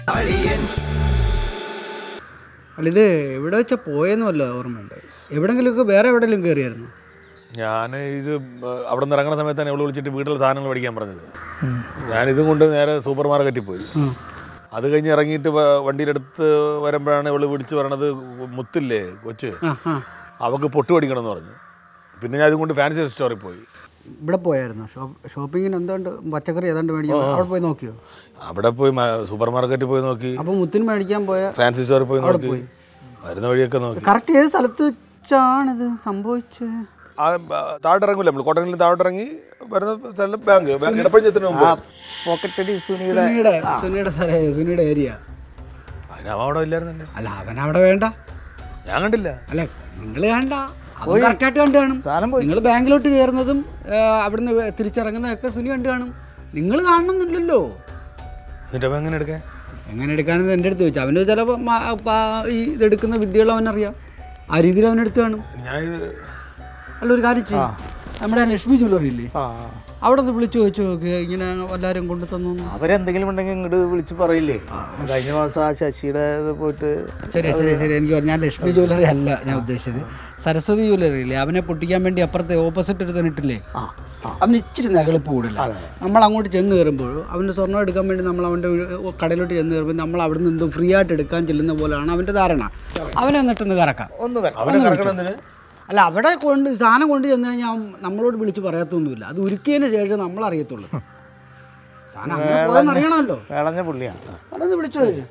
അല്ല ഇത് എവിടെ വെച്ചാ പോയെന്ന് വല്ല ഓർമ്മയുണ്ട് എവിടെങ്കിലുമൊക്കെ വേറെ എവിടെയെങ്കിലും കയറിയായിരുന്നു ഞാൻ ഇത് അവിടെ നിന്ന് ഇറങ്ങുന്ന സമയത്താണ് ഇവള് വിളിച്ചിട്ട് വീട്ടിലെ സാധനങ്ങൾ മേടിക്കാൻ പറഞ്ഞത് ഞാനിതും കൊണ്ട് നേരെ സൂപ്പർ മാർക്കറ്റിൽ പോയി അത് കഴിഞ്ഞ് ഇറങ്ങിയിട്ട് വ- വണ്ടിയിലെടുത്ത് വരുമ്പോഴാണ് ഇവള് വിളിച്ച് പറയണത് മുത്തില്ലേ കൊച്ച് ആ ആ അവൾക്ക് പൊട്ട് മേടിക്കണം എന്ന് പറഞ്ഞു പിന്നെ ഞാൻ ഇതും കൊണ്ട് ഫാൻസി സ്റ്റോറിൽ പോയി ഇവിടെ പോയായിരുന്നു ഷോപ്പ് ഷോപ്പിങ്ങിന് എന്തുകൊണ്ട് പച്ചക്കറി ഏതാണ്ട് മേടിക്കാൻ അവിടെ പോയി നോക്കിയോ അവിടെ പോയി മ- സൂപ്പർ മാർക്കറ്റിൽ പോയി നോക്കി അപ്പോൾ മുത്തിന് മേടിക്കാൻ പോയ ഫാൻസി സ്റ്റോറിൽ പോയി നോക്കി വരുന്ന വഴിയൊക്കെ നോക്കി കറക്റ്റ് ഏത് സ്ഥലത്ത് വെച്ചാണിത് സംഭവിച്ചത് ആ ബ- താഴോട്ട് ഇറങ്ങില്ല നമ്മൾ കോട്ടണിൽ താഴോട്ട് ഇറങ്ങി വരുന്ന സ്ഥലം ബാങ്ക് ബാങ്ക് ഇടപ്പഴിഞ്ഞെത്തിന് മുമ്പ് പോക്കറ്റ് അടി സുനിയുടെ സുനിയുടെ സുനിയുടെ സ്ഥലം സുനിയുടെ ഏരിയ അതിന് അവൻ അവിടെ ഇല്ലായിരുന്നല്ലേ അല്ല അവൻ അവിടെ വേണ്ട ഞാൻ കണ്ടില്ല അല്ല നിങ്ങൾ വേണ്ട അവൻ കറക്റ്റായിട്ട് കണ്ടു കാണും സാധനം പോയി നിങ്ങൾ ബാങ്കിലോട്ട് കയറുന്നതും ആ, അവിടുന്ന് തിരിച്ചിറങ്ങുന്നതൊക്കെ സുനി കണ്ടു കാണും നിങ്ങൾ കാണണമെന്നില്ലല്ലോ എന്നിട്ട് അവൻ എങ്ങനെ എടുക്കാൻ എങ്ങനെ എടുക്കാനെന്ന് എൻ്റെ അടുത്ത് ചോദിച്ചു അവന് ചിലപ്പോൾ ഈ ഇതെടുക്കുന്ന വിദ്യകൾ അവനറിയാം ആ രീതിയിൽ അവനെടുത്ത് കാണും ഞാൻ ഇത് അല്ല ഒരു കാര്യം ചെയ്യും നമ്മുടെ ആ ലക്ഷ്മി ജ്വല്ലറി ഇല്ലേ ആ അവിടെ നിന്ന് വിളിച്ചു ചോദിച്ചു നോക്ക് ഇങ്ങനെ എല്ലാവരും കൊണ്ടു തന്നു അവരെന്തെങ്കിലും ഉണ്ടെങ്കിൽ ഇങ്ങോട്ട് വിളിച്ച് പറയില്ലേ കഴിഞ്ഞ മാസം ആ ശശിയുടെ ഇത് പോയിട്ട് ശരി ശരി ശരി എനിക്ക് പറഞ്ഞു. ഞാൻ ലക്ഷ്മി ജ്വല്ലറി അല്ല ഞാൻ ഉദ്ദേശിച്ചത് സരസ്വതി ജ്വല്ലറി ഇല്ലേ അവനെ പൊട്ടിക്കാൻ വേണ്ടി അപ്പുറത്തെ ഓപ്പോസിറ്റ് ഒരു തന്നിട്ടില്ലേ അവന് ഇച്ചിരി നകളിപ്പ് കൂടില്ല നമ്മൾ അങ്ങോട്ട് ചെന്ന് കയറുമ്പോൾ അവൻ്റെ സ്വർണ്ണം എടുക്കാൻ വേണ്ടി നമ്മൾ അവൻ്റെ വീ- കടയിലോട്ട് ചെന്ന് കയറുമ്പോൾ നമ്മൾ അവിടെ നിന്ന് എന്തോ ഫ്രീ ആയിട്ട് എടുക്കാൻ ചെല്ലുന്ന പോലെയാണ് അവൻ്റെ ധാരണ അവനെ എന്നിട്ടൊന്ന് കറക്കാം ഒന്ന് വരണം അവനെ കറക്കണം എന്തിന് അല്ല അവിടെ കൊണ്ട് സാധനം കൊണ്ട് ചെന്ന് കഴിഞ്ഞാൽ അവൻ നമ്മളോട് വിളിച്ച് പറയത്തൊന്നുമില്ല അത് ഉരുക്കിയതിന് ശേഷം നമ്മൾ അറിയത്തുള്ളൂ സാധനം അങ്ങനെ പോയെന്ന് അറിയണമല്ലോ വിളഞ്ഞ പുള്ളിയാണ് അതൊന്ന് വിളിച്ചു വരും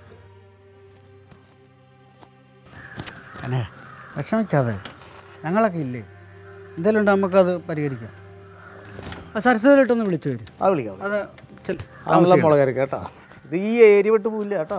അനെ വിഷമിക്കാതെ ഞങ്ങളൊക്കെ ഇല്ലേ എന്തെങ്കിലും ഉണ്ടോ നമുക്കത് പരിഹരിക്കാം ആ സരസ്വതിയിലിട്ടൊന്ന് വിളിച്ചു വരും അത് വിളിക്കാം അത് ചെൽ- നല്ല മുളകരി കേട്ടോ ഇത് ഈ ഏരിയ വിട്ട് പോവില്ല കേട്ടോ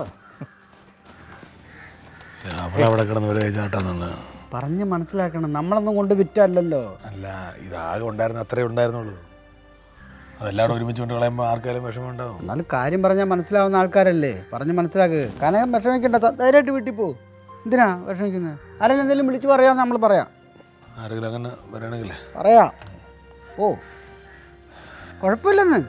അവളവിടെ കിടന്ന് ഒരു ചേട്ടാന്നുള്ള പറഞ്ഞ് മനസ്സിലാക്കണം നമ്മളൊന്നും കൊണ്ട് വിറ്റല്ലല്ലോ അല്ല ഇതാകെ ഉണ്ടായിരുന്ന അത്രേ ഉണ്ടായിരുന്നുള്ളൂ അതെല്ലാവരും ഒരുമിച്ച് കൊണ്ട് കളയുമ്പോൾ ആർക്കായാലും വിഷമം ഉണ്ടാവും എന്നാലും കാര്യം പറഞ്ഞാൽ മനസ്സിലാവുന്ന ആൾക്കാരല്ലേ പറഞ്ഞ് മനസ്സിലാക്ക് കനകം വിഷമിക്കണ്ട ധ- ധൈര്യമായിട്ട് വീട്ടിൽ പോ എന്തിനാ വിഷമിക്കുന്നത് ആരെങ്കിലും എന്തെങ്കിലും വിളിച്ച് പറയാം നമ്മൾ പറയാം ആരെങ്കിലും അങ്ങനെ വരണമെങ്കിലേ പറയാം ഓ കുഴപ്പമില്ലെന്ന്